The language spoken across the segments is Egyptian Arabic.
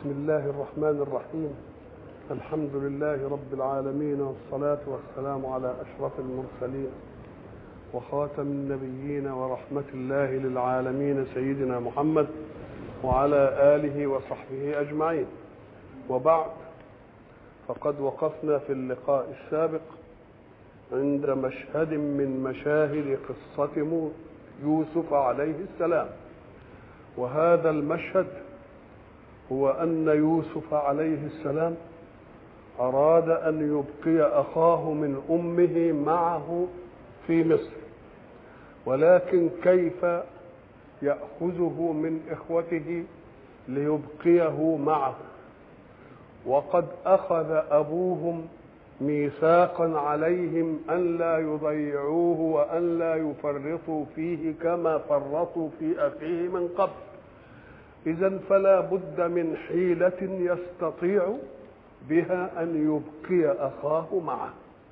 بسم الله الرحمن الرحيم الحمد لله رب العالمين والصلاة والسلام على أشرف المرسلين وخاتم النبيين ورحمة الله للعالمين سيدنا محمد وعلى آله وصحبه أجمعين وبعد فقد وقفنا في اللقاء السابق عند مشهد من مشاهد قصة يوسف عليه السلام وهذا المشهد هو أن يوسف عليه السلام أراد أن يبقي أخاه من أمه معه في مصر ولكن كيف يأخذه من إخوته ليبقيه معه وقد أخذ أبوهم ميثاقا عليهم أن لا يضيعوه وأن لا يفرطوا فيه كما فرطوا في أخيه من قبل إذا فلا بد من حيلة يستطيع بها أن يبقي أخاه معه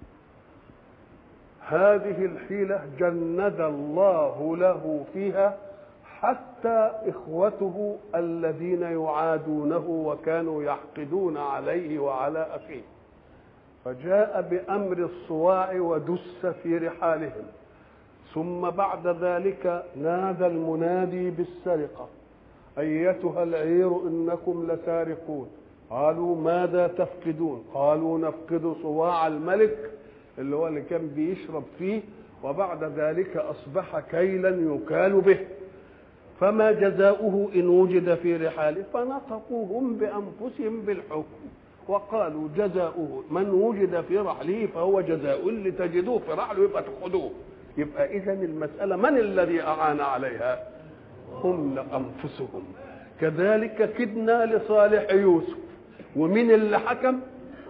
هذه الحيلة جند الله له فيها حتى إخوته الذين يعادونه وكانوا يحقدون عليه وعلى أخيه فجاء بأمر الصواع ودس في رحالهم ثم بعد ذلك نادى المنادي بالسرقة أيتها العير إنكم لسارقون قالوا ماذا تفقدون قالوا نفقد صواع الملك اللي هو اللي كان بيشرب فيه وبعد ذلك أصبح كيلا يكال به فما جزاؤه إن وجد في رحاله فنطقوا هم بأنفسهم بالحكم وقالوا جزاؤه من وجد في رحله فهو جزاء اللي تجدوه في رحله يبقى تأخذوه يبقى إذا المسألة من الذي أعان عليها هم أنفسهم كذلك كدنا لصالح يوسف ومن اللي حكم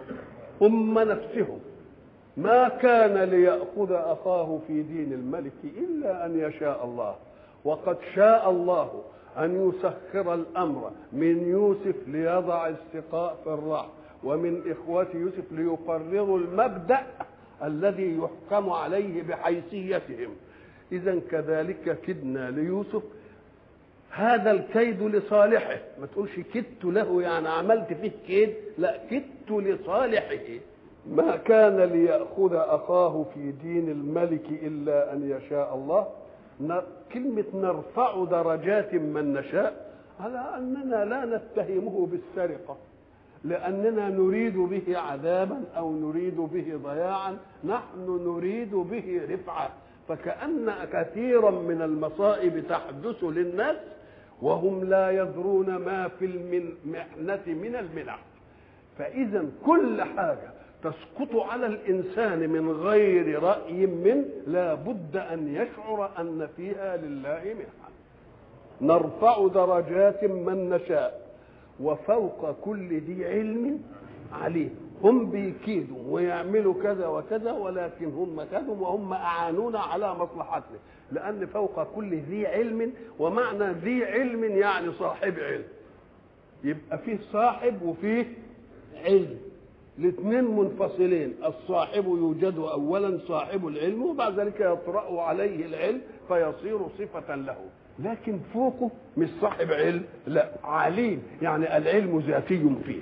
هم نفسهم ما كان ليأخذ أخاه في دين الملك إلا أن يشاء الله وقد شاء الله أن يسخر الأمر من يوسف ليضع السقاء في الرحم ومن إخوة يوسف ليقرروا المبدأ الذي يحكم عليه بحيثيتهم إذا كذلك كدنا ليوسف هذا الكيد لصالحه ما تقولش كدت له يعني عملت فيه كيد لا كدت لصالحه ما كان ليأخذ أخاه في دين الملك إلا أن يشاء الله كلمة نرفع درجات من نشاء على أننا لا نتهمه بالسرقة لأننا نريد به عذابا أو نريد به ضياعا نحن نريد به رفعة فكأن كثيرا من المصائب تحدث للناس وهم لا يدرون ما في المحنة من المنح فإذا كل حاجة تسقط على الإنسان من غير رأي منه لا بد أن يشعر أن فيها لله منحة نرفع درجات من نشاء وفوق كل ذي علم عليم هم بيكيدوا ويعملوا كذا وكذا ولكن هم كذوا وهم أعانونا على مصلحتنا لأن فوق كل ذي علم ومعنى ذي علم يعني صاحب علم يبقى فيه صاحب وفيه علم الاثنين منفصلين الصاحب يوجد اولا صاحب العلم وبعد ذلك يطرا عليه العلم فيصير صفه له لكن فوقه مش صاحب علم لا عليم يعني العلم ذاتي فيه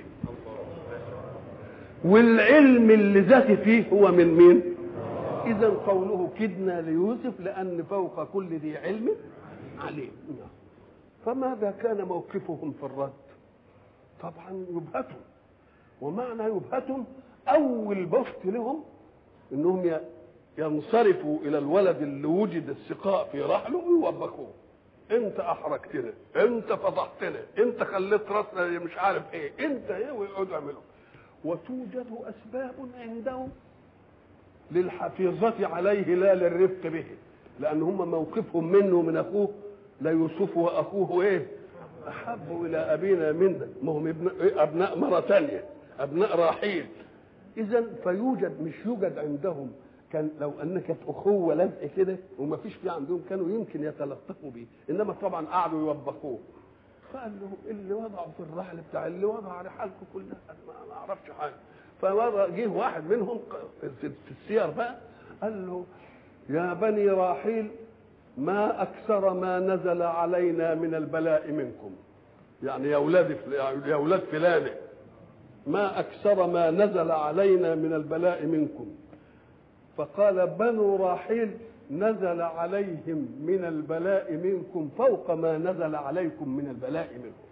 والعلم اللي ذاتي فيه هو من مين اذا قوله كدنا ليوسف لان فوق كل ذي علم عليم فماذا كان موقفهم في الرد طبعا يبهتهم ومعنى يبهتهم اول بسط لهم انهم ينصرفوا الى الولد اللي وجد السقاء في رحله ويوبخوه انت احرجتنا انت فضحتنا انت خليت راسنا مش عارف ايه انت ايه ويقعدوا يعملوا وتوجد اسباب عندهم للحفيظة عليه لا للرفق به لان هم موقفهم منه من اخوه لا يوسف واخوه ايه احب الى ابينا منا ما هم ابن ابناء مره ثانيه ابناء راحيل اذا فيوجد مش يوجد عندهم كان لو ان كانت اخوه لزق كده وما فيش في عندهم كانوا يمكن يتلطفوا بيه انما طبعا قعدوا يوبخوه فقال لهم اللي وضعوا في الرحل بتاع اللي وضع رحالكم كلها ما اعرفش حاجه فوضع جه واحد منهم في السير بقى قال له يا بني راحيل ما اكثر ما نزل علينا من البلاء منكم يعني يا اولاد يا اولاد فلانه ما اكثر ما نزل علينا من البلاء منكم فقال بنو راحيل نزل عليهم من البلاء منكم فوق ما نزل عليكم من البلاء منهم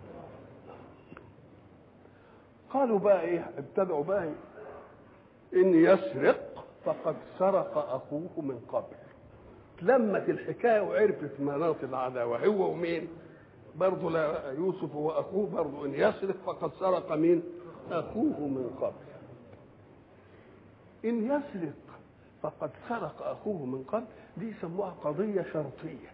قالوا بقى ايه ابتدعوا بقى إيه؟ ان يسرق فقد سرق اخوه من قبل لمت الحكايه وعرفت مناط العداوه هو ومين برضه لا يوسف واخوه برضه ان يسرق فقد سرق مين اخوه من قبل ان يسرق فقد سرق اخوه من قبل دي يسموها قضيه شرطيه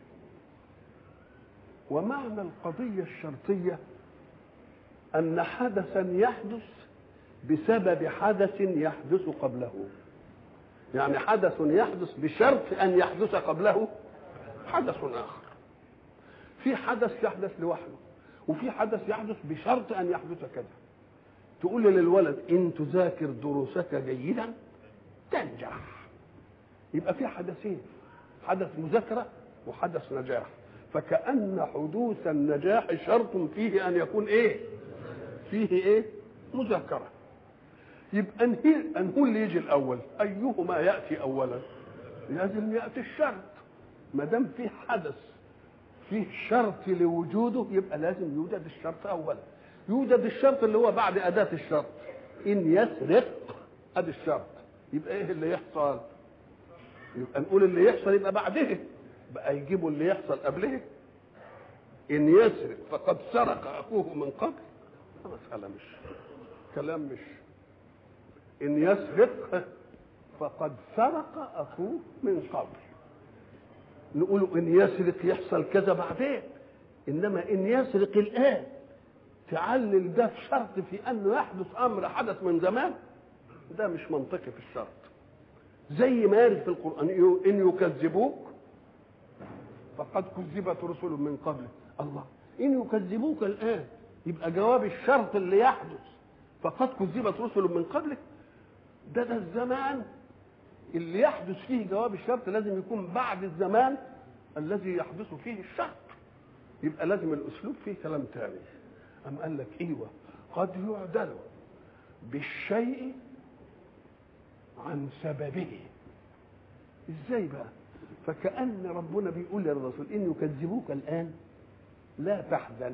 ومعنى القضيه الشرطيه ان حدثا يحدث بسبب حدث يحدث قبله يعني حدث يحدث بشرط ان يحدث قبله حدث اخر في حدث يحدث لوحده وفي حدث يحدث بشرط ان يحدث كذا تقول للولد ان تذاكر دروسك جيدا تنجح يبقى في حدثين حدث مذاكره وحدث نجاح فكأن حدوث النجاح شرط فيه ان يكون ايه فيه ايه مذاكره يبقى انهي انهو اللي يجي الاول ايهما ياتي اولا لازم ياتي الشرط ما دام في حدث فيه شرط لوجوده يبقى لازم يوجد الشرط اولا يوجد الشرط اللي هو بعد اداه الشرط ان يسرق ادي الشرط يبقى ايه اللي يحصل يبقى نقول اللي يحصل يبقى بعده بقى يجيبوا اللي يحصل قبله ان يسرق فقد سرق اخوه من قبل مسألة مش كلام مش إن يسرق فقد سرق أخوه من قبل نقول إن يسرق يحصل كذا بعدين إنما إن يسرق الآن تعلل ده في شرط في أنه يحدث أمر حدث من زمان ده مش منطقي في الشرط زي ما يرد في القرآن إن يكذبوك فقد كذبت رسل من قبل الله إن يكذبوك الآن يبقى جواب الشرط اللي يحدث فقد كذبت رسل من قبلك ده ده الزمان اللي يحدث فيه جواب الشرط لازم يكون بعد الزمان الذي يحدث فيه الشرط يبقى لازم الاسلوب فيه كلام تاني أم قال لك ايوه قد يعدل بالشيء عن سببه ازاي بقى فكأن ربنا بيقول للرسول ان يكذبوك الان لا تحزن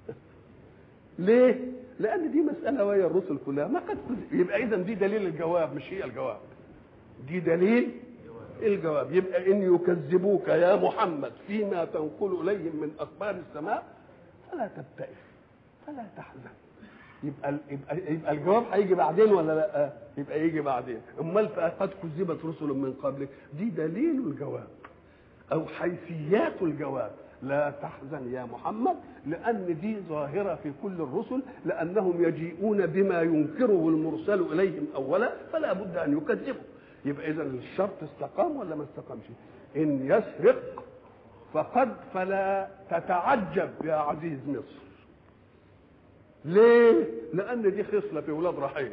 ليه؟ لأن دي مسألة وهي الرسل كلها ما قد يبقى إذا دي دليل الجواب مش هي الجواب. دي دليل الجواب يبقى إن يكذبوك يا محمد فيما تنقل إليهم من أخبار السماء فلا تبتئس فلا تحزن. يبقى يبقى, يبقى الجواب هيجي بعدين ولا لا؟ يبقى يجي بعدين. أمال قد كذبت رسل من قبلك دي دليل الجواب أو حيثيات الجواب. لا تحزن يا محمد لأن دي ظاهرة في كل الرسل لأنهم يجيئون بما ينكره المرسل إليهم أولا فلا بد أن يكذبوا يبقى إذا الشرط استقام ولا ما استقامش إن يسرق فقد فلا تتعجب يا عزيز مصر ليه؟ لأن دي خصلة في ولاد رحيل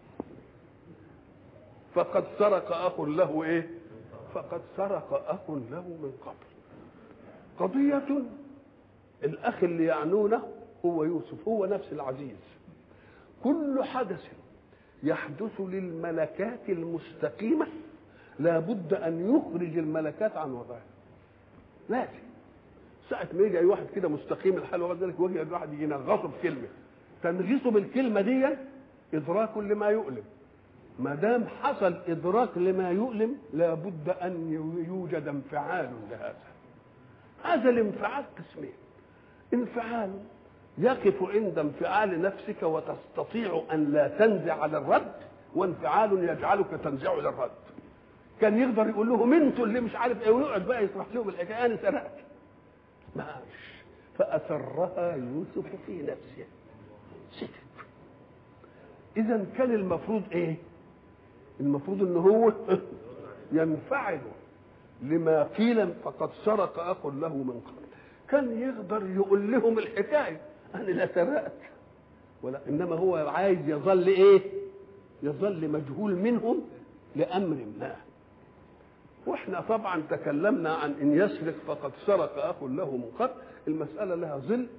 فقد سرق أخ له إيه؟ فقد سرق أخ له من قبل قضية الأخ اللي يعنونه هو يوسف هو نفس العزيز كل حدث يحدث للملكات المستقيمة لابد أن يخرج الملكات عن وضعها لازم ساعة ما يجي أي واحد كده مستقيم الحال وغير ذلك وجه أي واحد يجي ينغصه بكلمة تنغيصه بالكلمة دي إدراك لما يؤلم ما دام حصل إدراك لما يؤلم لابد أن يوجد انفعال لهذا هذا الانفعال قسمين انفعال يقف عند انفعال نفسك وتستطيع ان لا تنزع على الرد وانفعال يجعلك تنزع للرد كان يقدر يقول لهم انتوا اللي مش عارف ايه ويقعد بقى يشرح لهم الحكايه انا سرقت ماشي فاسرها يوسف في نفسه سكت اذا كان المفروض ايه المفروض ان هو ينفعل لما قيل فقد سرق اخ له من قبل كان يقدر يقول لهم الحكايه انا لا سرقت ولا انما هو عايز يظل ايه يظل مجهول منهم لامر ما واحنا طبعا تكلمنا عن ان يسرق فقد سرق اخ له من قبل المساله لها ظل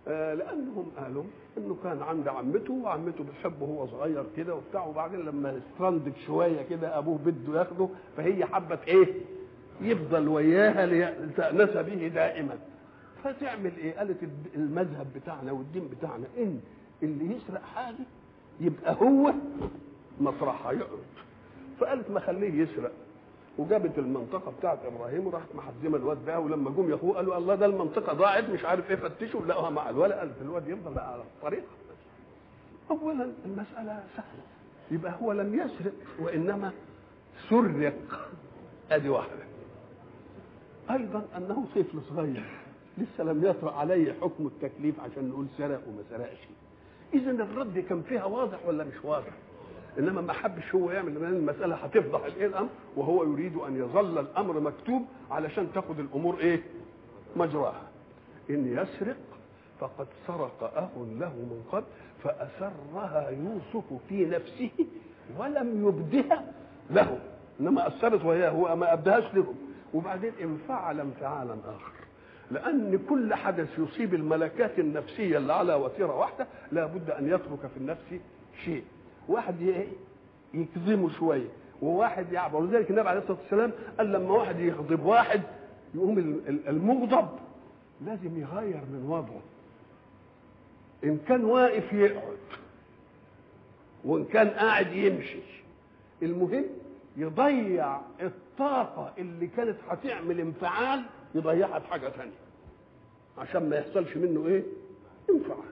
آه لانهم قالوا انه كان عند عمته وعمته بتحبه وهو صغير كده وبتاع وبعدين لما استرندت شويه كده ابوه بده ياخده فهي حبت ايه؟ يفضل وياها لتأنس به دائما فتعمل ايه؟ قالت المذهب بتاعنا والدين بتاعنا ان اللي يسرق حاجه يبقى هو مطرحها يقعد فقالت ما خليه يسرق وجابت المنطقه بتاعت ابراهيم وراحت محزمه الواد ده ولما جم ياخوه قالوا الله ده المنطقه ضاعت مش عارف ايه فتشوا لقوها مع الولد قالت الواد يفضل بقى على الطريق اولا المساله سهله يبقى هو لم يسرق وانما سرق ادي واحده ايضا انه طفل صغير لسه لم يطرأ عليه حكم التكليف عشان نقول سرق وما سرقش اذا الرد كان فيها واضح ولا مش واضح انما ما حبش هو يعمل لان المساله هتفضح الايه الامر وهو يريد ان يظل الامر مكتوب علشان تاخد الامور ايه مجراها ان يسرق فقد سرق اخ له من قبل فاسرها يوسف في نفسه ولم يبدها له انما اثرت وهي هو ما ابدهاش لهم وبعدين انفعل انفعالا اخر لان كل حدث يصيب الملكات النفسيه اللي على وتيره واحده لابد ان يترك في النفس شيء واحد يكظمه شويه وواحد يعبر ولذلك النبي عليه الصلاه والسلام قال لما واحد يغضب واحد يقوم المغضب لازم يغير من وضعه ان كان واقف يقعد وان كان قاعد يمشي المهم يضيع الطاقه اللي كانت هتعمل انفعال يضيعها في حاجه ثانيه عشان ما يحصلش منه ايه انفعال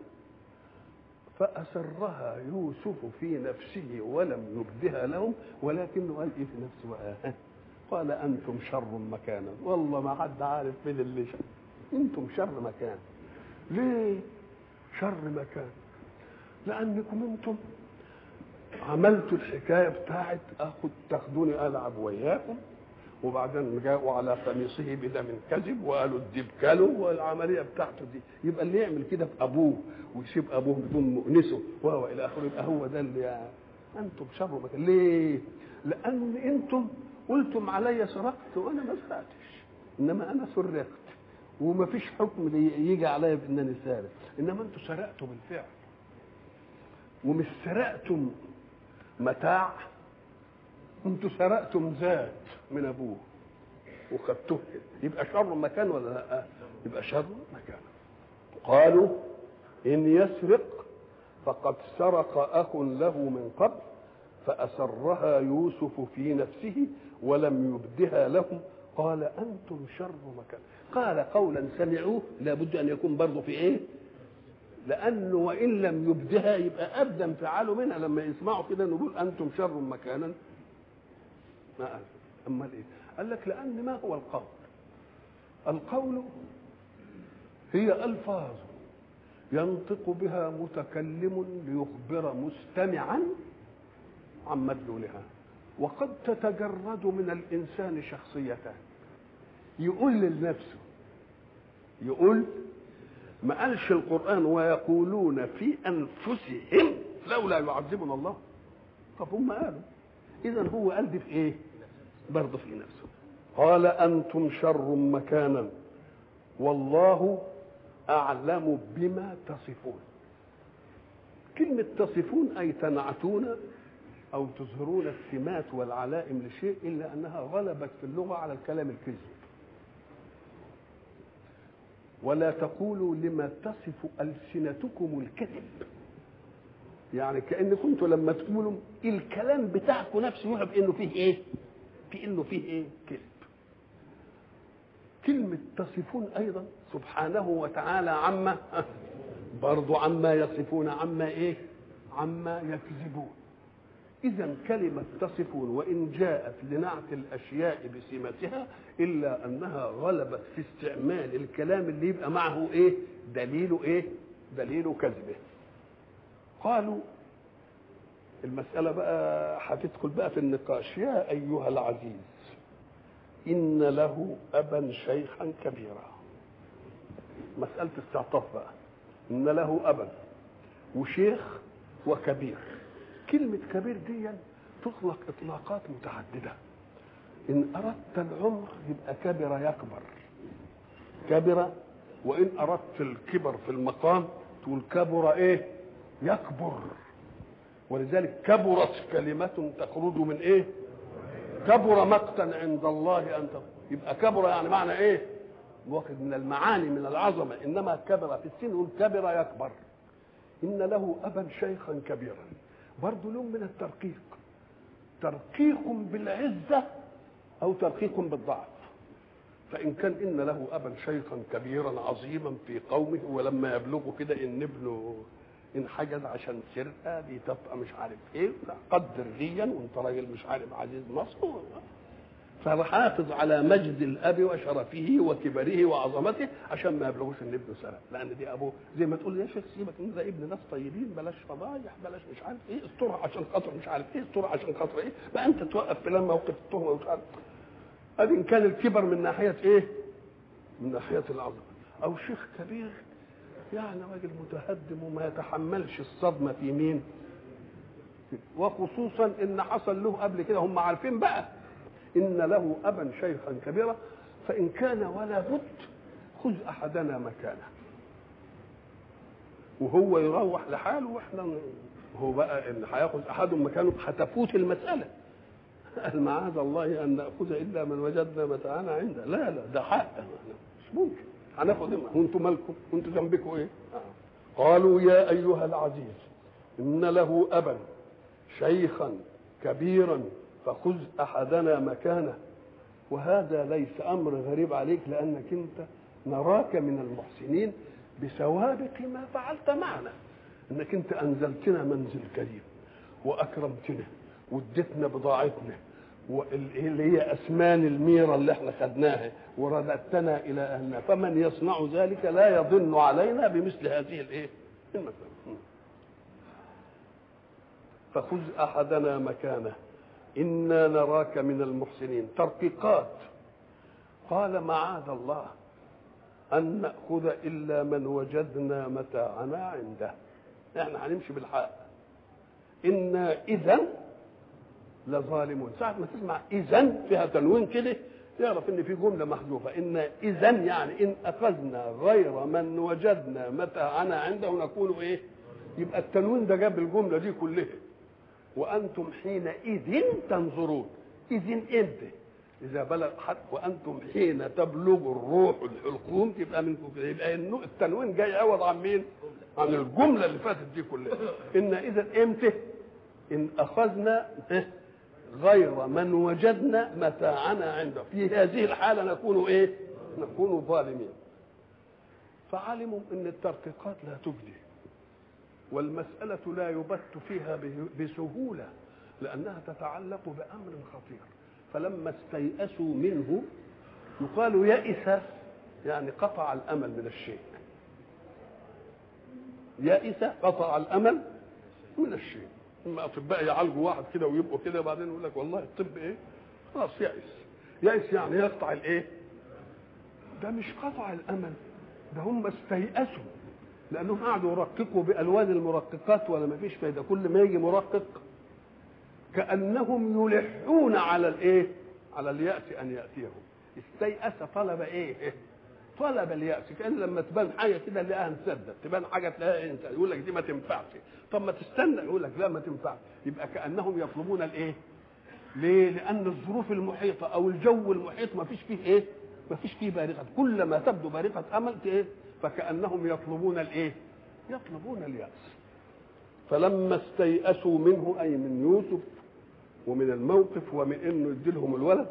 فأسرها يوسف في نفسه ولم يبدها لهم ولكنه قال إيه في نفسه بقى قال أنتم شر مكانا والله ما حد عارف مين اللي شر أنتم شر مكان ليه شر مكان لأنكم أنتم عملتوا الحكاية بتاعت أخد تاخدوني ألعب وياكم وبعدين جاءوا على قميصه بدم كذب وقالوا الدب كلوا والعمليه بتاعته دي يبقى اللي يعمل كده في ابوه ويسيب ابوه بدون مؤنسه وهو الى اخره يبقى هو ده اللي يعني انتم شر مكان ليه؟ لان انتم قلتم علي سرقت وانا ما سرقتش انما انا سرقت وما فيش حكم يجي عليا بانني سارق انما انتم سرقتوا بالفعل ومش سرقتم متاع انتوا سرقتم ذات من ابوه وخدتوه يبقى شر مكان ولا لا يبقى شر مكان قالوا ان يسرق فقد سرق اخ له من قبل فاسرها يوسف في نفسه ولم يبدها لهم قال انتم شر مكان قال قولا سمعوه لابد ان يكون برضه في ايه لانه وان لم يبدها يبقى ابدا انفعاله منها لما يسمعوا كده نقول انتم شر مكانا ما قال امال ايه قال لك لان ما هو القول القول هي الفاظ ينطق بها متكلم ليخبر مستمعا عن مدلولها وقد تتجرد من الانسان شخصيتان يقول لنفسه يقول ما قالش القران ويقولون في انفسهم لولا يعذبنا الله طب هم قالوا اذا هو قال دي في ايه برضه في نفسه قال انتم شر مكانا والله اعلم بما تصفون كلمة تصفون أي تنعتون أو تظهرون السمات والعلائم لشيء إلا أنها غلبت في اللغة على الكلام الكذب ولا تقولوا لما تصف ألسنتكم الكذب يعني كأن كنتوا لما تقولوا الكلام بتاعكم نفسه يوحى بأنه فيه إيه؟ في إنه فيه إيه؟ كذب كلمة تصفون أيضا سبحانه وتعالى عما برضو عما يصفون عما إيه؟ عما يكذبون إذا كلمة تصفون وإن جاءت لنعت الأشياء بسمتها إلا أنها غلبت في استعمال الكلام اللي يبقى معه إيه؟ دليل إيه؟ دليل كذبه. قالوا المسألة بقى هتدخل بقى في النقاش يا أيها العزيز إن له أبا شيخا كبيرا مسألة استعطاف بقى إن له أبا وشيخ وكبير كلمة كبير دي تطلق إطلاقات متعددة إن أردت العمر يبقى كبر يكبر كبر وان اردت الكبر في المقام تقول كبر ايه يكبر ولذلك كبرت كلمة تخرج من ايه كبر مقتا عند الله ان يبقى كبر يعني معنى ايه واخد من المعاني من العظمة انما كبر في السن يقول كبر يكبر ان له ابا شيخا كبيرا برضه لون من الترقيق ترقيق بالعزة او ترقيق بالضعف فإن كان إن له أبا شيخا كبيرا عظيما في قومه ولما يبلغوا كده إن ابنه انحجز عشان سرقة دي تبقى مش عارف إيه لا قدر ديا وأنت راجل مش عارف عزيز مصر فحافظ على مجد الأب وشرفه وكبره وعظمته عشان ما يبلغوش إن ابنه سرق لأن دي أبوه زي ما تقول يا شيخ سيبك إن ده ابن ناس طيبين بلاش فضايح بلاش مش عارف إيه استرها عشان خاطر مش عارف إيه استرها عشان خاطر إيه بقى أنت توقف في لما موقف التهمة ومش عارف ادي ان كان الكبر من ناحيه ايه من ناحيه العظمه او شيخ كبير يعني راجل متهدم وما يتحملش الصدمه في مين وخصوصا ان حصل له قبل كده هم عارفين بقى ان له ابا شيخا كبيرا فان كان ولا بد خذ احدنا مكانه وهو يروح لحاله واحنا هو بقى ان هياخذ احدهم مكانه هتفوت المساله قال معاذ الله ان ناخذ الا من وجدنا متاعنا عنده لا لا ده حق مش ممكن هناخد ايه وانتم مالكم وانتم ذنبكم ايه قالوا يا ايها العزيز ان له ابا شيخا كبيرا فخذ احدنا مكانه وهذا ليس امر غريب عليك لانك انت نراك من المحسنين بسوابق ما فعلت معنا انك انت انزلتنا منزل كريم واكرمتنا واديتنا بضاعتنا اللي هي اسمان الميره اللي احنا خدناها ورددتنا الى اهلنا فمن يصنع ذلك لا يظن علينا بمثل هذه الايه المسألة فخذ احدنا مكانه انا نراك من المحسنين ترقيقات قال معاذ الله ان ناخذ الا من وجدنا متاعنا عنده احنا هنمشي بالحق انا اذا لظالمون ساعة ما تسمع إذا فيها تنوين كده تعرف إن في جملة محذوفة إن إذا يعني إن أخذنا غير من وجدنا متاعنا عنده نكون إيه؟ يبقى التنوين ده جاب الجملة دي كلها وأنتم حينئذ تنظرون إذن إمتى؟ إذا بلغ حد وأنتم حين تبلغ الروح الحلقوم تبقى منكم كده يبقى التنوين جاي عوض عن مين؟ عن الجملة اللي فاتت دي كلها إن إذا إمتى؟ إن أخذنا غير من وجدنا متاعنا عنده في هذه الحالة نكون إيه نكون ظالمين فعلموا أن الترقيقات لا تجدي والمسألة لا يبت فيها بسهولة لأنها تتعلق بأمر خطير فلما استيأسوا منه يقال يئس يعني قطع الأمل من الشيء يئس قطع الأمل من الشيء اما اطباء يعالجوا واحد كده ويبقوا كده وبعدين يقول لك والله الطب ايه خلاص يأس يأس يعني يقطع الايه ده مش قطع الامل ده هم استيأسوا لانهم قعدوا يرققوا بالوان المرققات ولا ما فيش فايده كل ما يجي مرقق كانهم يلحون على الايه على اليأس ان يأتيهم استيأس طلب ايه طلب اليأس كأن لما تبان حاجة كده نلاقيها انسدت تبان حاجة تلاقيها انت يقول لك دي ما تنفعش طب ما تستنى يقول لك لا ما تنفعش يبقى كأنهم يطلبون الايه ليه لأن الظروف المحيطة أو الجو المحيط ما فيش فيه ايه ما فيش فيه بارقة كل ما تبدو بارقة أمل ايه فكأنهم يطلبون الايه يطلبون اليأس فلما استيأسوا منه أي من يوسف ومن الموقف ومن انه يديلهم الولد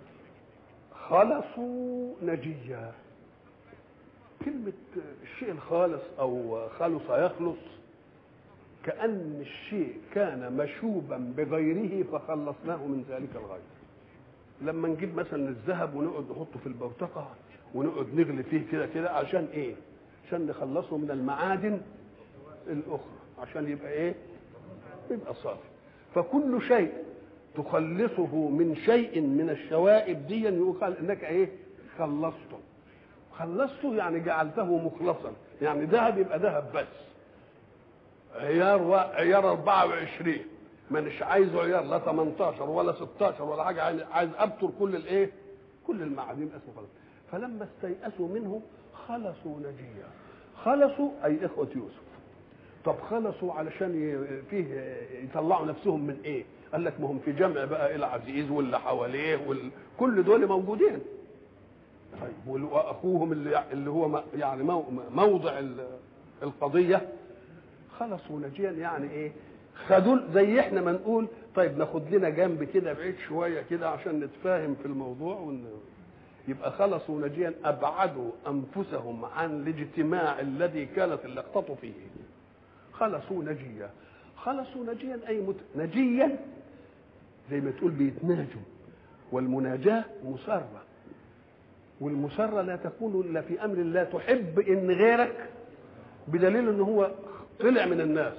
خلصوا نجيا كلمة الشيء الخالص أو خلص يخلص كأن الشيء كان مشوبا بغيره فخلصناه من ذلك الغير لما نجيب مثلا الذهب ونقعد نحطه في البوتقة ونقعد نغلي فيه كده كده عشان ايه؟ عشان نخلصه من المعادن الأخرى عشان يبقى ايه؟ يبقى صافي فكل شيء تخلصه من شيء من الشوائب دي يقال انك ايه؟ خلصته خلصته يعني جعلته مخلصا يعني ذهب يبقى ذهب بس عيار و... عيار 24 مانيش عايزه عيار لا 18 ولا 16 ولا حاجه عايز ابتر كل الايه؟ كل المعادن اسمه خلاص فلما استيأسوا منه خلصوا نجيا خلصوا اي اخوه يوسف طب خلصوا علشان ي- فيه يطلعوا نفسهم من ايه قال لك ما هم في جمع بقى العزيز واللي حواليه وال... كل دول موجودين طيب وال- واخوهم اللي اللي هو م- يعني مو- موضع ال- القضيه خلصوا نجيا يعني ايه خدوا زي احنا ما نقول طيب ناخد لنا جنب كده بعيد شويه كده عشان نتفاهم في الموضوع ون... يبقى خلصوا نجيا ابعدوا انفسهم عن الاجتماع الذي كانت اللقطه فيه خلصوا نجيا خلصوا نجيا اي مت... نجيا زي ما تقول بيتناجوا والمناجاه مسره والمسره لا تكون الا في امر لا تحب ان غيرك بدليل ان هو طلع من الناس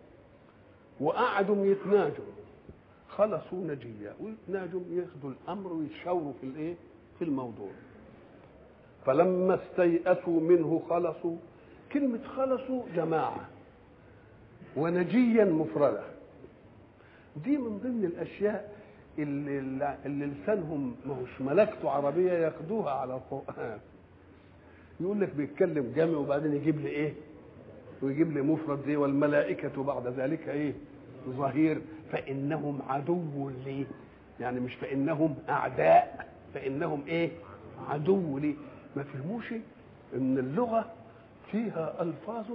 وقعدوا يتناجوا خلصوا نجيا ويتناجوا ياخدوا الامر ويتشاوروا في الايه في الموضوع فلما استيأسوا منه خلصوا كلمة خلصوا جماعة ونجيا مفردة دي من ضمن الأشياء اللي, اللي لسانهم ماهوش ملكته عربية ياخدوها على القرآن يقول لك بيتكلم جمع وبعدين يجيب لي ايه ويجيب لي مفرد زي والملائكة بعد ذلك ايه ظهير فإنهم عدو لي يعني مش فإنهم أعداء فإنهم ايه عدو لي ما فهموش ان اللغة فيها ألفاظ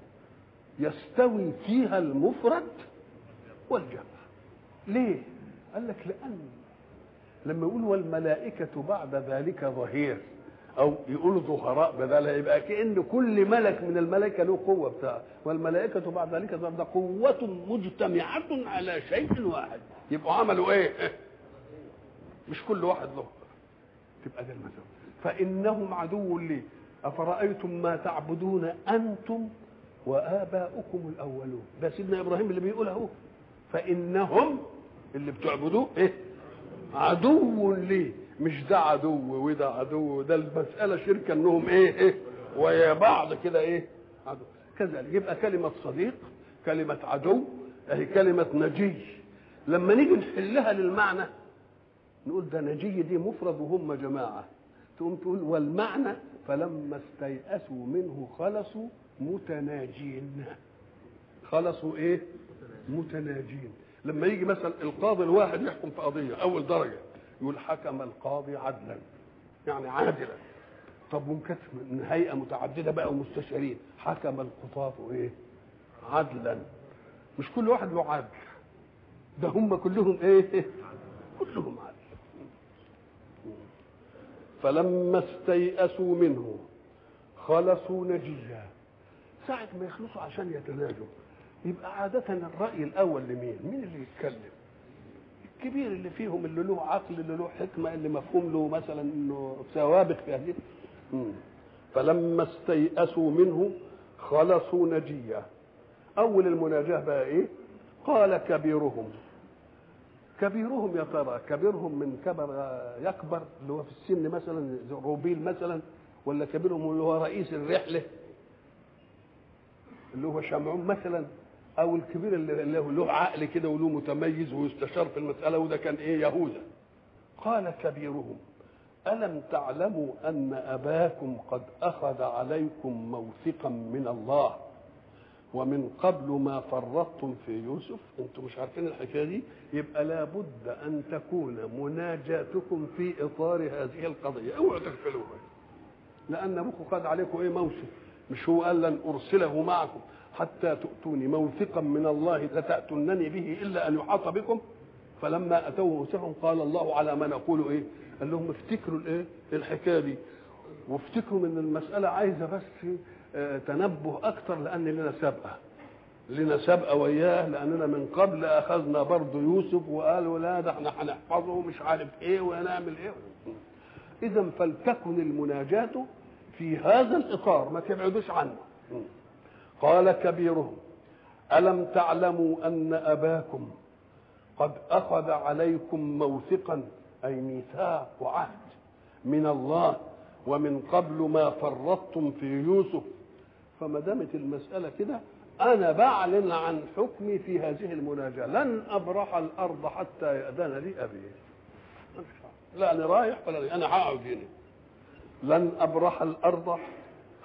يستوي فيها المفرد والجمع ليه قال لك لأن لما يقول والملائكة بعد ذلك ظهير او يقولوا ظهراء بدل يبقى كان كل ملك من الملائكه له قوه بتاعه والملائكه بعد ذلك ظهر ده قوه مجتمعه على شيء واحد يبقوا عملوا ايه مش كل واحد له تبقى ده المثل فانهم عدو لي افرايتم ما تعبدون انتم واباؤكم الاولون ده سيدنا ابراهيم اللي بيقول اهو فانهم اللي بتعبدوه ايه عدو لي مش ده عدو وده عدو ده المسألة شركة انهم ايه ايه ويا بعض كده ايه عدو كذلك يبقى كلمة صديق كلمة عدو اهي كلمة نجي لما نيجي نحلها للمعنى نقول ده نجي دي مفرد وهم جماعة تقوم تقول والمعنى فلما استيأسوا منه خلصوا متناجين خلصوا ايه متناجين لما يجي مثلا القاضي الواحد يحكم في قضية أول درجة يقول حكم القاضي عدلا يعني عادلا طب وكانت من هيئه متعدده بقى ومستشارين حكم القضاة ايه عدلا مش كل واحد له عدل ده هم كلهم ايه كلهم عدل فلما استيأسوا منه خلصوا نجيا ساعة ما يخلصوا عشان يتناجوا يبقى عادة الرأي الأول لمين؟ مين اللي يتكلم؟ الكبير اللي فيهم اللي له عقل اللي له حكمه اللي مفهوم له مثلا انه سوابق في هذه مم. فلما استيأسوا منه خلصوا نجيا اول المناجاه بقى ايه قال كبيرهم كبيرهم يا ترى كبيرهم من كبر يكبر اللي هو في السن مثلا زي روبيل مثلا ولا كبيرهم اللي هو رئيس الرحله اللي هو شمعون مثلا او الكبير اللي له له عقل كده وله متميز ويستشار في المساله وده كان ايه يهوذا قال كبيرهم الم تعلموا ان اباكم قد اخذ عليكم موثقا من الله ومن قبل ما فرطتم في يوسف انتم مش عارفين الحكايه دي يبقى لابد ان تكون مناجاتكم في اطار هذه القضيه اوعوا تغفلوها لان ابوكم خد عليكم ايه موثق مش هو قال لن ارسله معكم حتى تؤتوني موثقا من الله لتأتونني به إلا أن يحاط بكم فلما أتوه موثقا قال الله على ما نقول إيه قال لهم افتكروا الإيه الحكاية دي وافتكروا ان المسألة عايزة بس آه، تنبه أكتر لأن لنا سابقة لنا سابقة وياه لأننا من قبل أخذنا برضه يوسف وقالوا لا ده احنا هنحفظه مش عارف إيه ونعمل إيه إذا فلتكن المناجاة في هذا الإطار ما تبعدوش عنه قال كبيرهم ألم تعلموا أن أباكم قد أخذ عليكم موثقا أي ميثاق وعهد من الله ومن قبل ما فرطتم في يوسف فما دامت المسألة كده أنا بعلن عن حكمي في هذه المناجاة لن أبرح الأرض حتى يأذن لي أبي لا أنا رايح ولا أنا هقعد هنا لن أبرح الأرض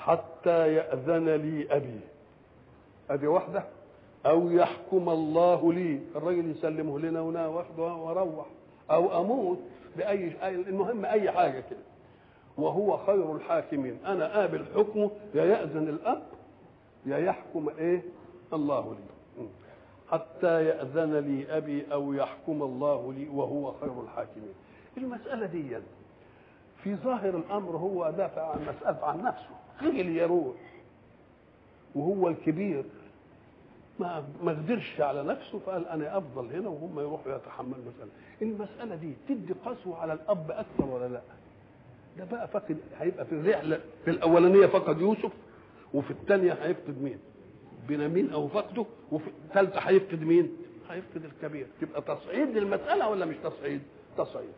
حتى يأذن لي أبي أدي واحدة أو يحكم الله لي الراجل يسلمه لنا ونا واخده واروح أو أموت بأي المهم أي حاجة كده وهو خير الحاكمين أنا قابل حكمه يا يأذن الأب يا يحكم إيه الله لي حتى يأذن لي أبي أو يحكم الله لي وهو خير الحاكمين المسألة دي في ظاهر الأمر هو دافع عن مسألة عن نفسه خجل يروح وهو الكبير ما ما قدرش على نفسه فقال انا افضل هنا وهم يروحوا يتحملوا المساله المساله دي تدي قسوه على الاب اكثر ولا لا ده بقى فقد هيبقى في الرحله في الاولانيه فقد يوسف وفي الثانيه هيفقد مين بنيامين او فقده وفي الثالثه هيفقد مين هيفقد الكبير تبقى تصعيد للمساله ولا مش تصعيد تصعيد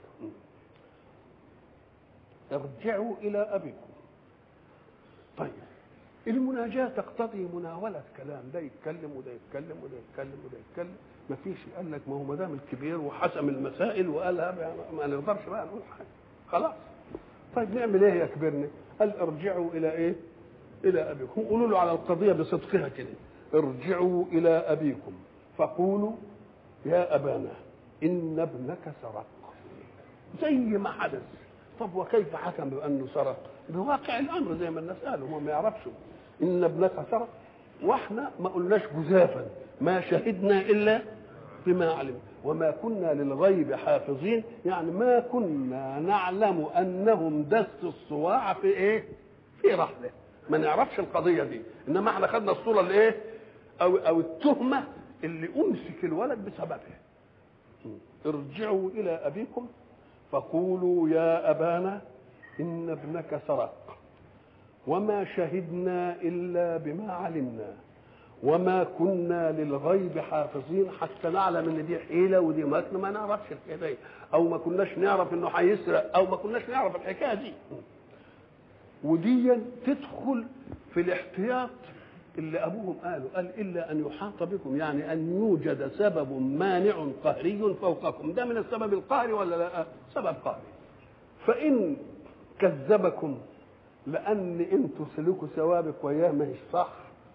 ارجعوا الى ابيكم طيب المناجاة تقتضي مناولة كلام ده يتكلم وده يتكلم وده يتكلم وده يتكلم ما فيش قال لك ما هو ما دام الكبير وحسم المسائل وقالها ما نقدرش بقى نقول حاجة خلاص طيب نعمل ايه يا كبرنا؟ قال ارجعوا الى ايه؟ الى ابيكم قولوا له على القضية بصدقها كده ارجعوا الى ابيكم فقولوا يا ابانا ان ابنك سرق زي ما حدث طب وكيف حكم بانه سرق؟ بواقع الامر زي ما الناس قالوا هو ما يعرفش ان ابنك سرق واحنا ما قلناش جزافا ما شهدنا الا بما علم وما كنا للغيب حافظين يعني ما كنا نعلم انهم دسوا الصواع في ايه؟ في رحله ما نعرفش القضيه دي انما احنا خدنا الصوره الايه؟ او او التهمه اللي امسك الولد بسببها ارجعوا الى ابيكم فقولوا يا ابانا ان ابنك سرق وما شهدنا الا بما علمنا وما كنا للغيب حافظين حتى نعلم ان دي حيله ودي مكر ما نعرفش الحكايه دي او ما كناش نعرف انه هيسرق او ما كناش نعرف الحكايه دي ودي تدخل في الاحتياط اللي ابوهم قالوا قال الا ان يحاط بكم يعني ان يوجد سبب مانع قهري فوقكم ده من السبب القهري ولا لا سبب قهري فان كذبكم لان انتوا سلوكوا ثوابك وياه ما هيش صح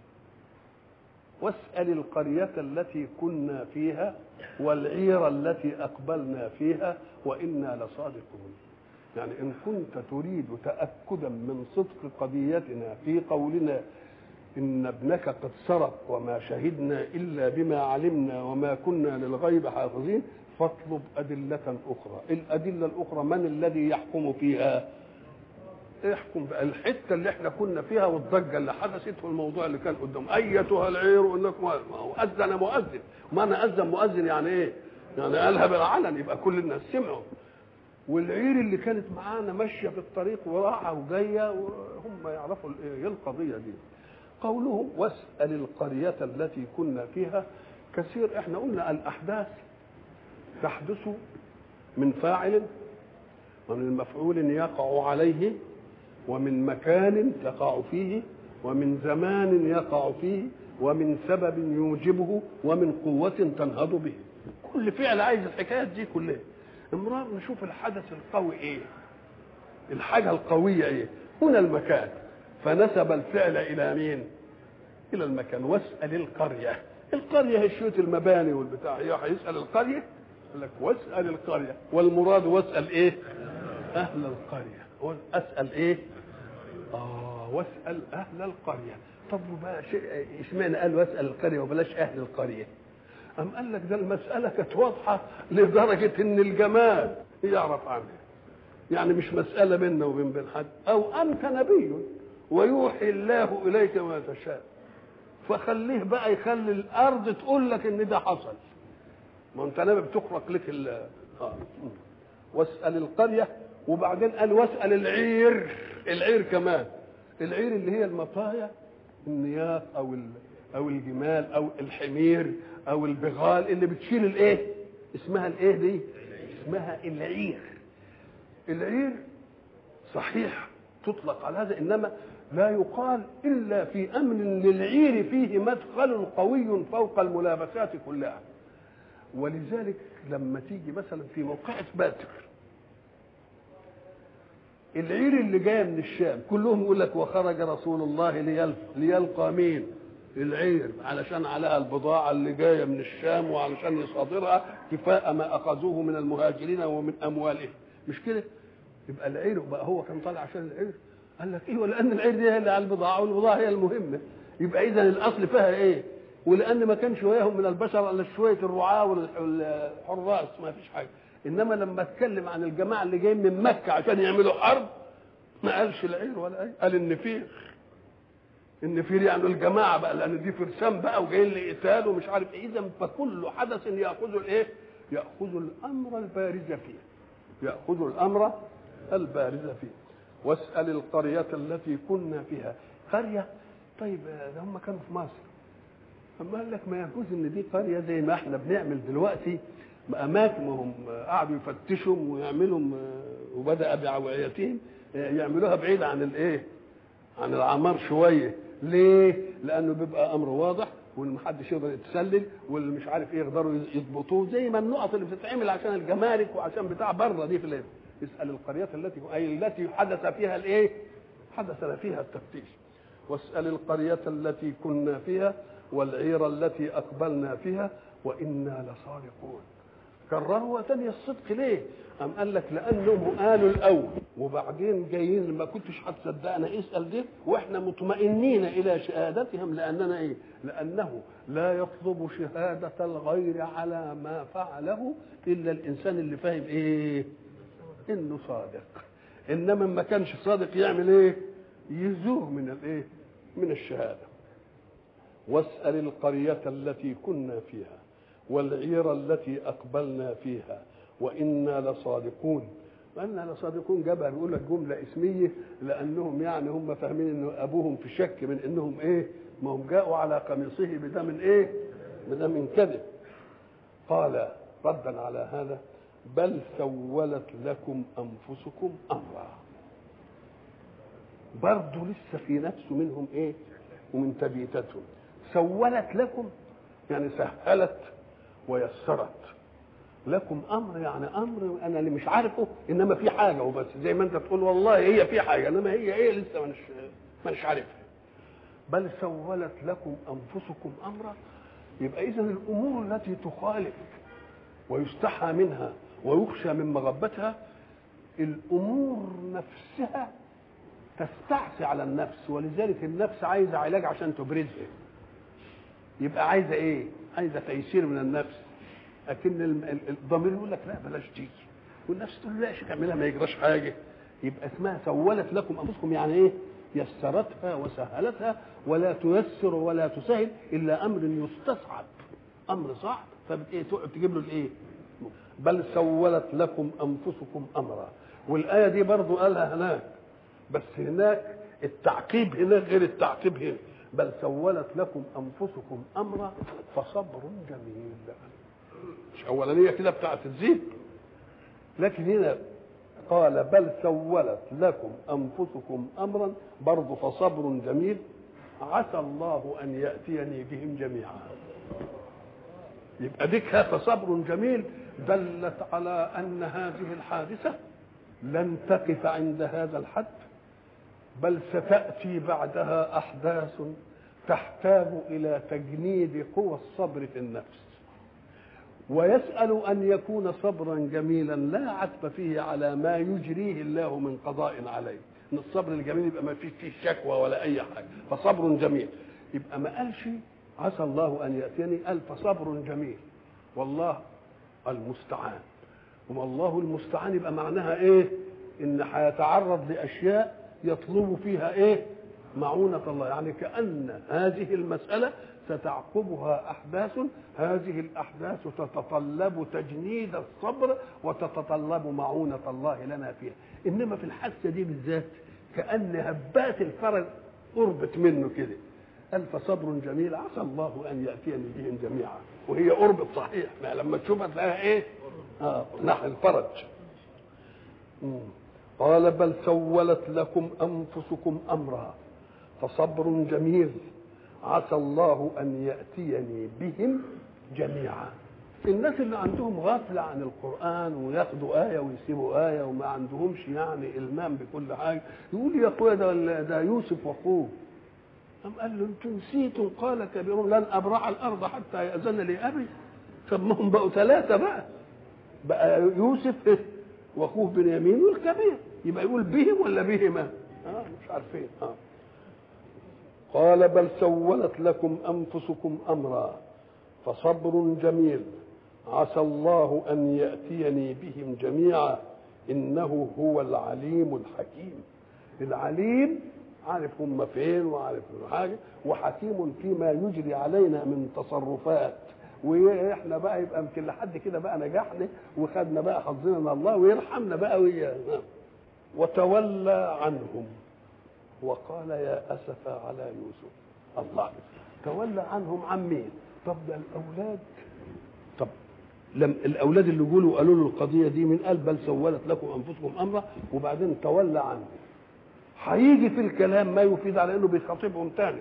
واسال القريه التي كنا فيها والعير التي اقبلنا فيها وانا لصادقون يعني ان كنت تريد تاكدا من صدق قضيتنا في قولنا ان ابنك قد سرق وما شهدنا الا بما علمنا وما كنا للغيب حافظين فاطلب ادله اخرى الادله الاخرى من الذي يحكم فيها احكم بقى الحته اللي احنا كنا فيها والضجه اللي حدثت والموضوع اللي كان قدام ايتها العير انكم ما هو اذن مؤذن ما انا اذن مؤذن يعني ايه؟ يعني قالها بالعلن يبقى كل الناس سمعوا والعير اللي كانت معانا ماشيه في الطريق وراحه وجايه وهم يعرفوا ايه القضيه دي قوله واسال القريه التي كنا فيها كثير احنا قلنا الاحداث تحدث من فاعل ومن مفعول يقع عليه ومن مكان تقع فيه ومن زمان يقع فيه ومن سبب يوجبه ومن قوة تنهض به كل فعل عايز الحكايات دي كلها امرار نشوف الحدث القوي ايه الحاجة القوية ايه هنا المكان فنسب الفعل الى مين الى المكان واسأل القرية القرية هي شوية المباني والبتاع هيسأل القرية يقول لك واسأل القرية والمراد واسأل ايه اهل القرية اسأل ايه اه واسأل اهل القرية طب وبقى شيء اشمعنى قال واسأل القرية وبلاش اهل القرية أم قال لك ده المسألة كانت واضحة لدرجة إن الجمال يعرف عنها يعني مش مسألة بيننا وبين بين حد أو أنت نبي ويوحي الله إليك ما تشاء فخليه بقى يخلي الأرض تقول لك إن ده حصل ما أنت نبي بتخرق لك ال آه. واسأل القرية وبعدين قال واسأل العير العير كمان العير اللي هي المطايا النياق أو أو الجمال أو الحمير او البغال اللي بتشيل الايه اسمها الايه دي اسمها العير العير صحيح تطلق على هذا انما لا يقال الا في امر للعير فيه مدخل قوي فوق الملابسات كلها ولذلك لما تيجي مثلا في موقعة بدر العير اللي جايه من الشام كلهم يقول لك وخرج رسول الله ليلقى, ليلقى مين العير علشان عليها البضاعة اللي جاية من الشام وعلشان يصادرها كفاء ما أخذوه من المهاجرين ومن أموالهم مش كده يبقى العير بقى هو كان طالع عشان العير قال لك ايوه لان العير دي هي اللي على البضاعه والبضاعه هي المهمه يبقى اذا الاصل فيها ايه ولان ما كانش وياهم من البشر الا شويه الرعاه والحراس ما فيش حاجه انما لما اتكلم عن الجماعه اللي جايين من مكه عشان يعملوا حرب ما قالش العير ولا ايه قال النفير النفير يعني الجماعه بقى لان دي فرسان بقى وجايين لقتال ومش عارف ايه اذا فكل حدث ياخذ الايه ياخذ الامر البارز فيه ياخذ الامر البارز فيه واسال القريه التي كنا فيها قريه طيب ده هم كانوا في مصر اما قال لك ما يجوز ان دي قريه زي ما احنا بنعمل دلوقتي اماكن هم قعدوا يفتشوا ويعملوا وبدا باوعيتهم يعملوها بعيد عن الايه عن العمار شويه ليه لانه بيبقى امر واضح واللي محدش يقدر يتسلل واللي مش عارف ايه يقدروا يضبطوه زي ما النقط اللي بتتعمل عشان الجمارك وعشان بتاع بره دي في الليل. اسال القريات التي اي التي حدث فيها الايه حدث فيها التفتيش واسال القريه التي كنا فيها والعير التي اقبلنا فيها وانا لصادقون كرروا تاني الصدق ليه؟ أم قال لك لأنهم قالوا الأول وبعدين جايين ما كنتش هتصدقنا اسأل دي وإحنا مطمئنين إلى شهادتهم لأننا إيه؟ لأنه لا يطلب شهادة الغير على ما فعله إلا الإنسان اللي فاهم إيه؟ إنه صادق إنما ما كانش صادق يعمل إيه؟ يزوه من الإيه؟ من الشهادة واسأل القرية التي كنا فيها والعير التي أقبلنا فيها وإنا لصادقون وإنا لصادقون جابها بيقول لك جملة اسمية لأنهم يعني هم فاهمين إن أبوهم في شك من إنهم إيه ما هم جاءوا على قميصه بدم إيه بدم كذب قال ردا على هذا بل سولت لكم أنفسكم أمرا برضه لسه في نفسه منهم إيه ومن تبيتتهم سولت لكم يعني سهلت ويسرت لكم امر يعني امر انا اللي مش عارفه انما في حاجه وبس زي ما انت تقول والله هي في حاجه انما هي ايه لسه مش مش عارفها بل سولت لكم انفسكم امرا يبقى اذا الامور التي تخالف ويستحى منها ويخشى من مغبتها الامور نفسها تستعصي على النفس ولذلك النفس عايزه علاج عشان تبرزها يبقى عايزه ايه عايزه تيسير من النفس لكن الضمير يقول لك لا بلاش دي والنفس تقول لا شيخ اعملها ما يجراش حاجه يبقى اسمها سولت لكم انفسكم يعني ايه يسرتها وسهلتها ولا تيسر ولا تسهل الا امر يستصعب امر صعب فبت تقعد تجيب له الايه بل سولت لكم انفسكم امرا والايه دي برضو قالها هناك بس هناك التعقيب هناك غير التعقيب هنا بل سولت لكم انفسكم امرا فصبر جميل مش اولانيه كده بتاعت الزيت لكن هنا قال بل سولت لكم انفسكم امرا برضه فصبر جميل عسى الله ان ياتيني بهم جميعا يبقى ديك فصبر جميل دلت على ان هذه الحادثه لن تقف عند هذا الحد بل ستاتي بعدها احداث تحتاج الى تجنيد قوى الصبر في النفس ويسال ان يكون صبرا جميلا لا عتب فيه على ما يجريه الله من قضاء عليه ان الصبر الجميل يبقى ما فيش فيه شكوى ولا اي حاجه فصبر جميل يبقى ما قالش عسى الله ان ياتيني قال فصبر جميل والله المستعان وما الله المستعان يبقى معناها ايه ان هيتعرض لاشياء يطلب فيها ايه معونة الله يعني كأن هذه المسألة ستعقبها أحداث هذه الأحداث تتطلب تجنيد الصبر وتتطلب معونة الله لنا فيها إنما في الحادثة دي بالذات كأن هبات الفرج قربت منه كده قال فصبر جميل عسى الله أن يأتيني بهم جميعا وهي قربت صحيح ما لما تشوفها تلاقيها إيه آه نحو الفرج مم. قال بل سولت لكم أنفسكم أمرا فصبر جميل عسى الله ان ياتيني بهم جميعا الناس اللي عندهم غفلة عن القرآن وياخدوا آية ويسيبوا آية وما عندهمش يعني إلمام بكل حاجة يقول يا أخويا ده, ده يوسف وأخوه قام قال له أنتم نسيتم قال كبيرهم لن أبرح الأرض حتى يأذن لي أبي سمهم بقوا ثلاثة بقى بقى يوسف وأخوه بنيامين والكبير يبقى يقول بهم ولا بهما؟ آه مش عارفين آه قال بل سولت لكم أنفسكم أمرا فصبر جميل عسى الله ان ياتيني بهم جميعا انه هو العليم الحكيم العليم عارف هم فين وعارف حاجه وحكيم فيما يجري علينا من تصرفات واحنا بقى يبقى يمكن لحد كده بقى نجحنا وخدنا بقى حظنا من الله ويرحمنا بقى ويانا وتولى عنهم وقال يا اسف على يوسف الله تولى عنهم عن مين؟ طب ده الاولاد طب لم الاولاد اللي جولوا قالوا له القضيه دي من قال بل سولت لكم انفسكم امرا وبعدين تولى عنهم هيجي في الكلام ما يفيد على انه بيخاطبهم تاني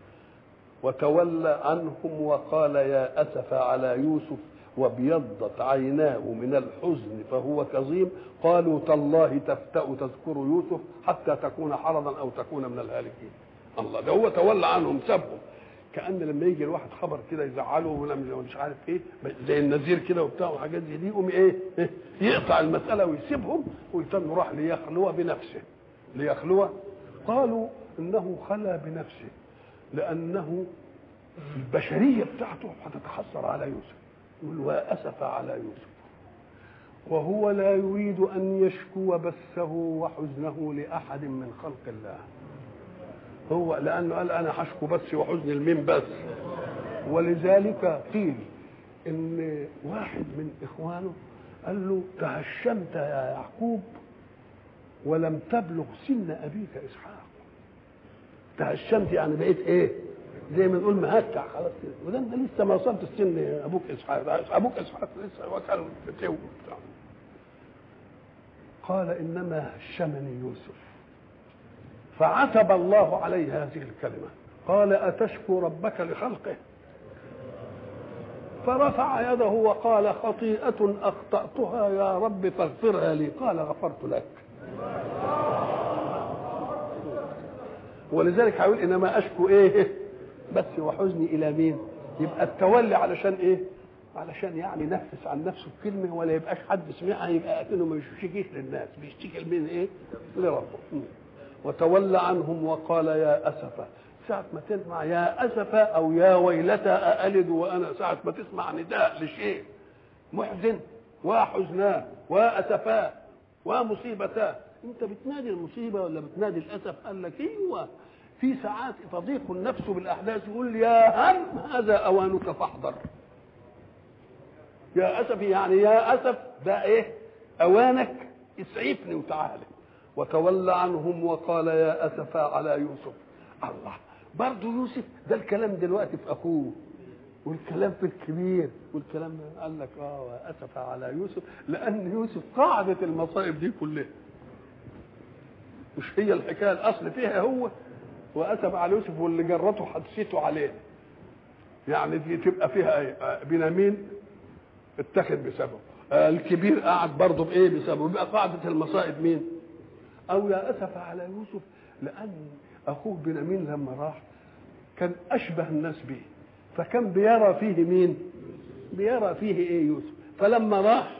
وتولى عنهم وقال يا اسف على يوسف وابيضت عيناه من الحزن فهو كظيم قالوا تالله تفتأ تذكر يوسف حتى تكون حرضا او تكون من الهالكين الله ده هو تولى عنهم سابهم كان لما يجي الواحد خبر كده يزعله ولا مش عارف ايه زي النذير كده وبتاع وحاجات زي دي يقوم ايه يقطع المساله ويسيبهم ويتم راح ليخلو بنفسه ليخلو قالوا انه خلا بنفسه لانه البشريه بتاعته هتتحسر على يوسف يقول واسف على يوسف وهو لا يريد ان يشكو بثه وحزنه لاحد من خلق الله هو لانه قال انا هشكو بس وحزن المين بس ولذلك قيل ان واحد من اخوانه قال له تهشمت يا يعقوب ولم تبلغ سن ابيك اسحاق تهشمت يعني بقيت ايه زي ما نقول مهكع خلاص كده وده انت لسه ما وصلت السن ابوك اسحاق ابوك اسحاق لسه هو كان فتو قال انما هشمني يوسف فعتب الله عليه هذه الكلمة قال أتشكو ربك لخلقه فرفع يده وقال خطيئة أخطأتها يا رب فاغفرها لي قال غفرت لك ولذلك هيقول إنما أشكو إيه بس وحزني إلى مين يبقى التولي علشان إيه علشان يعني ينفس عن نفسه بكلمة ولا يبقاش حد سمعها يبقى أكنه ما بيشتكيش للناس بيشتكي لمين إيه لربه وتولى عنهم وقال يا أسفا ساعة ما تسمع يا أسفا أو يا ويلتى أألد وأنا ساعة ما تسمع نداء لشيء محزن وحزناه وأسفاه ومصيبتاه أنت بتنادي المصيبة ولا بتنادي الأسف قال لك أيوه في ساعات تضيق النفس بالأحداث يقول يا هم هذا أوانك فاحضر يا أسف يعني يا أسف ده إيه أوانك اسعفني وتعالى وتولى عنهم وقال يا اسفا على يوسف الله برضه يوسف ده الكلام دلوقتي في اخوه والكلام في الكبير والكلام قال لك اه واسف على يوسف لان يوسف قاعده المصائب دي كلها مش هي الحكايه الاصل فيها هو واسف على يوسف واللي جرته حدثته عليه يعني دي تبقى فيها ايه بنيامين اتخذ بسببه الكبير قعد برضه بايه بسببه يبقى قاعده المصائب مين او يا اسف على يوسف لان اخوه بنيامين لما راح كان اشبه الناس به فكان بيرى فيه مين بيرى فيه ايه يوسف فلما راح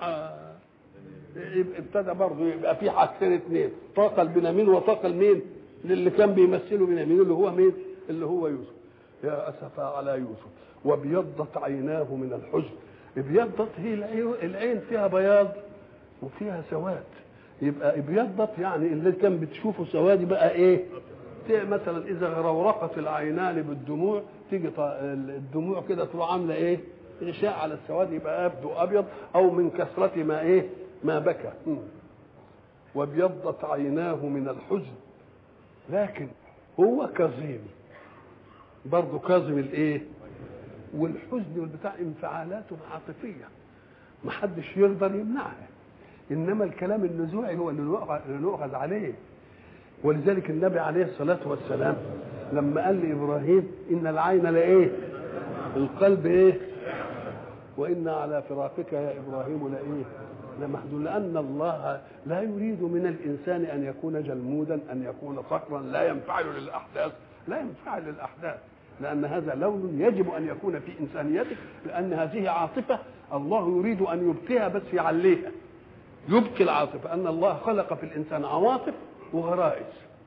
ابتدى برضه يبقى في حاجتين اثنين طاقه لبنيامين وطاقه لمين للي كان بيمثله بنيامين اللي هو مين اللي هو يوسف يا اسف على يوسف وابيضت عيناه من الحزن ابيضت هي العين فيها بياض وفيها سواد يبقى ابيضت يعني اللي كان بتشوفه سواد بقى ايه مثلا اذا رورقت العينان بالدموع تيجي الدموع كده تروح عامله ايه غشاء على السواد يبقى يبدو ابيض او من كثره ما ايه ما بكى وابيضت عيناه من الحزن لكن هو كظيم برضه كاظم الايه والحزن والبتاع انفعالات عاطفيه ما حدش يقدر يمنعها انما الكلام النزوعي هو اللي نؤخذ عليه ولذلك النبي عليه الصلاه والسلام لما قال لابراهيم ان العين لايه القلب ايه وإن على فراقك يا إبراهيم لإيه لمحزون لأن الله لا يريد من الإنسان أن يكون جلمودا أن يكون صخرا لا ينفعل للأحداث لا ينفعل للأحداث لأن هذا لون يجب أن يكون في إنسانيتك لأن هذه عاطفة الله يريد أن يبقيها بس يعليها يبكي العاطفة أن الله خلق في الإنسان عواطف وغرائز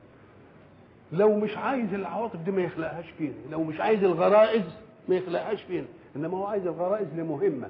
لو مش عايز العواطف دي ما يخلقهاش فينا لو مش عايز الغرائز ما يخلقهاش فينا انما هو عايز الغرائز لمهمه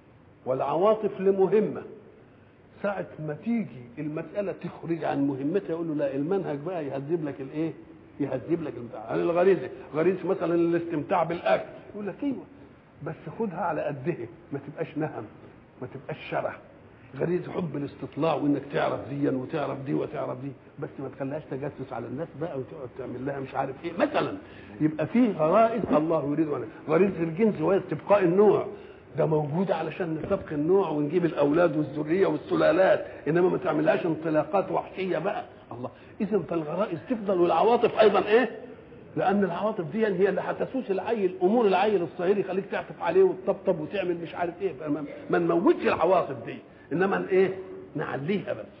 والعواطف لمهمه ساعة ما تيجي المسألة تخرج عن مهمتها يقول له لا المنهج بقى يهذب لك الايه؟ يهذب لك البتاع، يعني الغريزة، غريزة مثلا الاستمتاع بالأكل، يقول لك ايوه بس خدها على قدها ما تبقاش نهم ما تبقاش شره غريزه حب الاستطلاع وانك تعرف دي وتعرف دي وتعرف دي بس ما تخليهاش تجسس على الناس بقى وتقعد تعمل لها مش عارف ايه مثلا يبقى في غرائز الله يريد أن غريزه الجنس وهي استبقاء النوع ده موجود علشان نسبق النوع ونجيب الاولاد والذريه والسلالات انما ما تعملهاش انطلاقات وحشيه بقى الله اذا فالغرائز تفضل والعواطف ايضا ايه لان العواطف دي هي اللي هتسوس العيل امور العيل الصغير يخليك تعطف عليه وتطبطب وتعمل مش عارف ايه ما نموتش العواطف دي انما ايه نعليها بس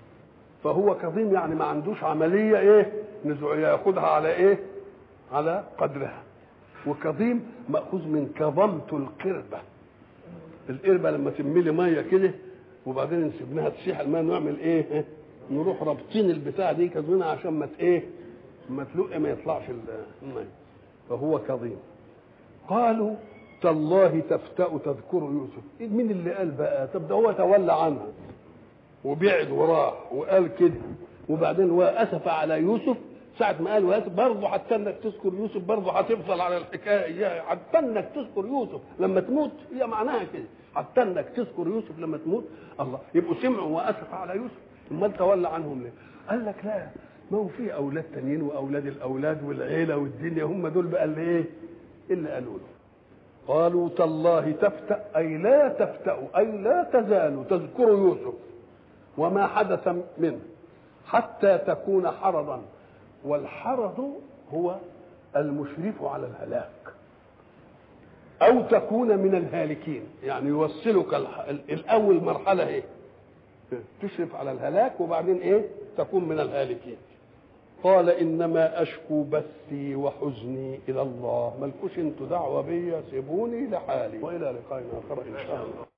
فهو كظيم يعني ما عندوش عمليه ايه ياخدها على ايه على قدرها وكظيم ماخوذ من كظمت القربه القربه لما تملي ميه كده وبعدين نسيبناها تسيح الماء نعمل ايه نروح رابطين البتاع دي كظيمه عشان ما ايه ما تلق ما يطلعش الماء فهو كظيم قالوا تالله تفتأ تذكر يوسف مين اللي قال بقى طب ده هو تولى عنها وبعد وراح وقال كده وبعدين واسف على يوسف ساعة ما قال واسف برضه حتى انك تذكر يوسف برضه هتفضل على الحكاية إياها حتى انك تذكر يوسف لما تموت هي معناها كده حتى انك تذكر يوسف لما تموت الله يبقوا سمعوا واسف على يوسف امال تولى عنهم ليه؟ قال لك لا ما هو في اولاد تانيين واولاد الاولاد والعيله والدنيا هم دول بقى اللي ايه؟ اللي قالوا له قالوا تالله تفتأ أي لا تفتأ أي لا تزال تذكر يوسف وما حدث منه حتى تكون حرضا والحرض هو المشرف على الهلاك أو تكون من الهالكين يعني يوصلك الأول مرحلة إيه تشرف على الهلاك وبعدين إيه تكون من الهالكين قال انما اشكو بثي وحزني الى الله ملكوش انتوا دعوه بيا سيبوني لحالي والى لقاء اخر ان شاء الله